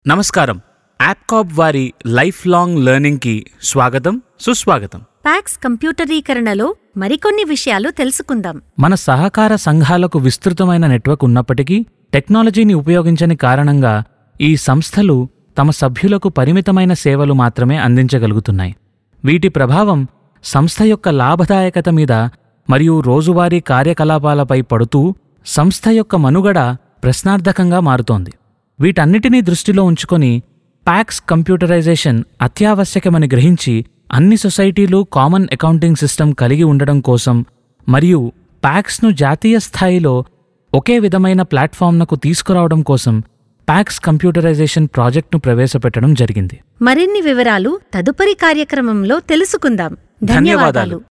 నమస్కారం యాప్కాప్ వారి life long లెర్నింగ్కి స్వాగతం సుస్వాగతం ప్యాక్స్ కంప్యూటరీకరణలో మరికొన్ని విషయాలు తెలుసుకుందాం మన సహకార సంఘాలకు విస్తృతమైన నెట్వర్క్ ఉన్నప్పటికీ టెక్నాలజీని ఉపయోగించని కారణంగా ఈ సంస్థలు తమ సభ్యులకు పరిమితమైన సేవలు మాత్రమే అందించగలుగుతున్నాయి వీటి ప్రభావం సంస్థ యొక్క లాభదాయకత మీద మరియు రోజువారీ కార్యకలాపాలపై పడుతూ సంస్థ యొక్క మనుగడ ప్రశ్నార్థకంగా మారుతోంది వీటన్నిటినీ దృష్టిలో ఉంచుకొని ప్యాక్స్ కంప్యూటరైజేషన్ అత్యావశ్యకమని గ్రహించి అన్ని సొసైటీలు కామన్ అకౌంటింగ్ సిస్టమ్ కలిగి ఉండడం కోసం మరియు ప్యాక్స్ను జాతీయ స్థాయిలో ఒకే విధమైన ప్లాట్ఫామ్నకు తీసుకురావడం కోసం ప్యాక్స్ కంప్యూటరైజేషన్ ప్రాజెక్టును ప్రవేశపెట్టడం జరిగింది మరిన్ని వివరాలు తదుపరి కార్యక్రమంలో తెలుసుకుందాం ధన్యవాదాలు. ధన్యవాదాలు